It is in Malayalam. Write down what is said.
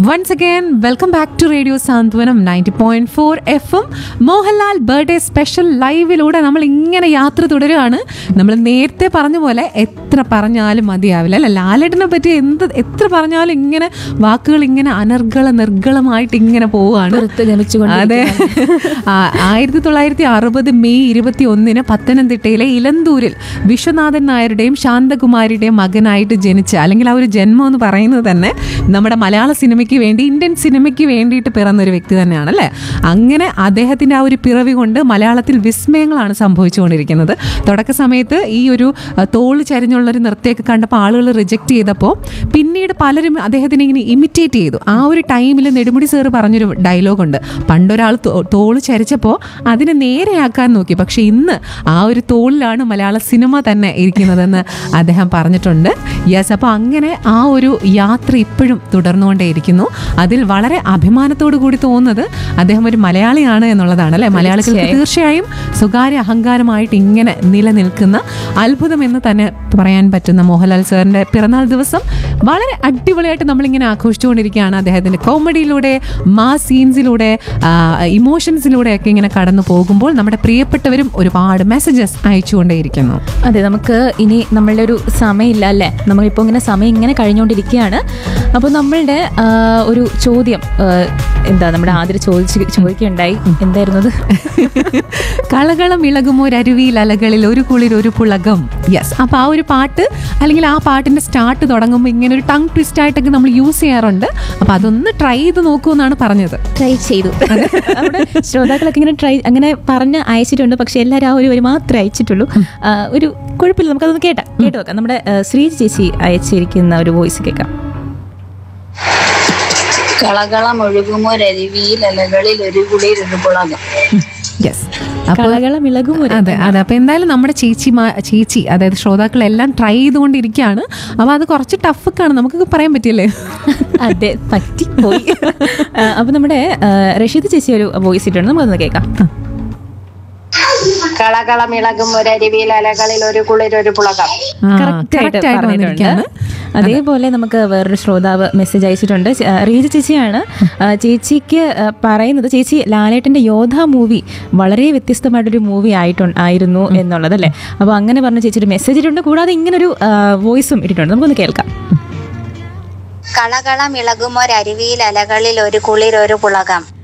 Once again welcome back to radio Santhwanam ninety point four F M Mohanlal birthday special ലൈവിലൂടെ നമ്മൾ ഇങ്ങനെ യാത്ര തുടരുകയാണ് നമ്മൾ നേരത്തെ പറഞ്ഞ പോലെ എത്ര പറഞ്ഞാലും മതിയാവില്ല അല്ല ലാലേട്ടനെ പറ്റി എന്ത് എത്ര പറഞ്ഞാലും ഇങ്ങനെ വാക്കുകൾ ഇങ്ങനെ അനർഗള നിർഗളമായിട്ട് ഇങ്ങനെ പോവുകയാണ് പുറത്ത് ഗമിച്ചുകൊണ്ട് അതെ ആ- ആയിരത്തി തൊള്ളായിരത്തി അറുപത് മെയ് ഇരുപത്തി ഒന്നിന് പത്തനംതിട്ടയിലെ ഇലന്തൂരിൽ വിശ്വനാഥൻ നായരുടെയും ശാന്തകുമാരിയുടെയും മകനായിട്ട് ജനിച്ച അല്ലെങ്കിൽ ആ ഒരു ജന്മം എന്ന് പറയുന്നത് തന്നെ നമ്മുടെ മലയാള സിനിമയ്ക്ക് വേണ്ടി ഇന്ത്യൻ സിനിമയ്ക്ക് വേണ്ടിയിട്ട് പിറന്ന ഒരു വ്യക്തി തന്നെയാണ് അല്ലേ അങ്ങനെ അദ്ദേഹത്തിന്റെ ആ ഒരു പിറവി കൊണ്ട് മലയാളത്തിൽ വിസ്മയങ്ങളാണ് സംഭവിച്ചുകൊണ്ടിരിക്കുന്നത് തുടക്ക സമയത്ത് ഈ ഒരു അഹ്, തോള് ചരിഞ്ഞുള്ള ഒരു നൃത്തമൊക്കെ കണ്ടപ്പോൾ ആളുകൾ റിജക്റ്റ് ചെയ്തപ്പോൾ പിന്നീട് പലരും അദ്ദേഹത്തിനെ ഇങ്ങനെ ഇമിറ്റേറ്റ് ചെയ്തു ആ ഒരു ടൈമിൽ നെടുമുടി സാറ് പറഞ്ഞൊരു ഡയലോഗുണ്ട് പണ്ടൊരാൾ തോ- തോള് ചരിച്ചപ്പോൾ അതിനെ നേരെയാക്കാൻ നോക്കി പക്ഷെ ഇന്ന് ആ ഒരു തോളിലാണ് മലയാള സിനിമ തന്നെ ഇരിക്കുന്നതെന്ന് അദ്ദേഹം പറഞ്ഞിട്ടുണ്ട് യെസ് അപ്പോൾ അങ്ങനെ ആ ഒരു യാത്ര ഇപ്പോഴും തുടർന്നുകൊണ്ടേയിരിക്കുന്നു അതിൽ വളരെ അഭിമാനത്തോടു കൂടി തോന്നുന്നത് അദ്ദേഹം ഒരു മലയാളിയാണ് എന്നുള്ളതാണ് അല്ലേ മലയാളികൾക്ക് തീർച്ചയായും സ്വകാര്യ അഹങ്കാരമായിട്ട് ഇങ്ങനെ നിലനിൽക്കുന്ന അത്ഭുതം എന്ന് തന്നെ പറയാൻ പറ്റുന്ന മോഹൻലാൽ സാറിന്റെ പിറന്നാൾ ദിവസം വളരെ അടിപൊളിയായിട്ട് നമ്മളിങ്ങനെ ആഘോഷിച്ചുകൊണ്ടിരിക്കുകയാണ് അദ്ദേഹത്തിന്റെ കോമഡിയിലൂടെ മാ സീൻസിലൂടെ ഇമോഷൻസിലൂടെ ഒക്കെ ഇങ്ങനെ കടന്നു പോകുമ്പോൾ നമ്മുടെ പ്രിയപ്പെട്ടവരും ഒരുപാട് മെസ്സേജസ് അയച്ചുകൊണ്ടേയിരിക്കുന്നു അതെ നമുക്ക് ഇനി നമ്മളുടെ ഒരു സമയമില്ല അല്ലേ നമ്മളിപ്പോൾ ഇങ്ങനെ സമയം ഇങ്ങനെ കഴിഞ്ഞുകൊണ്ടിരിക്കുകയാണ് അപ്പോൾ നമ്മളുടെ ആ, ഒരു ചോദ്യം ആ, എന്താ നമ്മുടെ ആദ്യം ചോദിച്ച് ചോദിക്കുകയുണ്ടായി എന്തായിരുന്നു അത് കളകളം ഇളകുമോ അരുവിയിൽ അലകളിൽ ഒരു കുളിർ ഒരു പുളകം യെസ് അപ്പൊ ആ ഒരു പാട്ട് അല്ലെങ്കിൽ ആ പാട്ടിന്റെ സ്റ്റാർട്ട് തുടങ്ങുമ്പോൾ ഇങ്ങനെ ഒരു ടങ് ട്വിസ്റ്റ് ആയിട്ടൊക്കെ നമ്മൾ യൂസ് ചെയ്യാറുണ്ട് അപ്പൊ അതൊന്ന് ട്രൈ ചെയ്ത് നോക്കൂ എന്നാണ് പറഞ്ഞത് ട്രൈ ചെയ്തു നമ്മുടെ ശ്രോതാക്കളൊക്കെ ഇങ്ങനെ ട്രൈ അങ്ങനെ പറഞ്ഞ് അയച്ചിട്ടുണ്ട് പക്ഷെ എല്ലാവരും ആ ഒരു ഒരു മാത്രമേ അയച്ചിട്ടുള്ളൂ ആ, ഒരു കുഴപ്പമില്ല നമുക്കതൊന്ന് കേട്ടാ കേട്ട് നോക്കാം നമ്മുടെ ആ, ശ്രീജ് ചേച്ചി അയച്ചിരിക്കുന്ന ഒരു വോയിസ് കേൾക്കാം കളകളം ഒഴുകുമൊരരുവിയിൽ അലകളിൽ ഒരു കുളിരൊരു പുളകം യെസ് അപ്പോൾ കളകളം ഇളകും ഒരു അതെ അതെ അപ്പൊ എന്തായാലും നമ്മുടെ ചേച്ചി ചേച്ചി അതായത് ശ്രോതാക്കളെല്ലാം ട്രൈ ചെയ്തുകൊണ്ടിരിക്കുകയാണ് അപ്പൊ അത് കുറച്ച് ടഫൊക്കെയാണ് നമുക്കൊക്കെ പറയാൻ പറ്റിയല്ലേ അതെ പറ്റിപ്പോയി ആ, അപ്പൊ നമ്മുടെ ആ, റഷീദ് ചേച്ചി ഒരു വോയിസ് ഇട്ടുണ്ട് നമുക്കൊന്ന് കേൾക്കാം കളകളമിളകും ഒരരുവിയിൽ അലകളിൽ ഒരു കുളിരൊരു പുളകം ആ, Correct ആയിട്ട് correct ആയിട്ട് പറഞ്ഞിട്ടുണ്ട്. വന്നിരിക്കുകയാണ് അതേപോലെ നമുക്ക് വേറൊരു ശ്രോതാവ് മെസ്സേജ് അയച്ചിട്ടുണ്ട് ചെ- ആ, റീജ ചേച്ചിയാണ് ആ, ചേച്ചിക്ക് ആ, പറയുന്നത് ചേച്ചി ലാലേട്ടന്റെ യോധ മൂവി വളരെ വ്യത്യസ്തമായിട്ടൊരു മൂവി ആയിട്ടുണ്ട് ആയിരുന്നു എന്നുള്ളത് അല്ലേ അപ്പോൾ അങ്ങനെ പറഞ്ഞ ചേച്ചി ഒരു മെസ്സേജ് ഇട്ടുണ്ട് കൂടാതെ ഇങ്ങനൊരു വോയിസും ഇട്ടിട്ടുണ്ട് നമുക്കൊന്ന് കേൾക്കാം കളകളമിളകുമൊരരുവിയിൽ അലകളിൽ ഒരു കുളിരൊരു പുളകം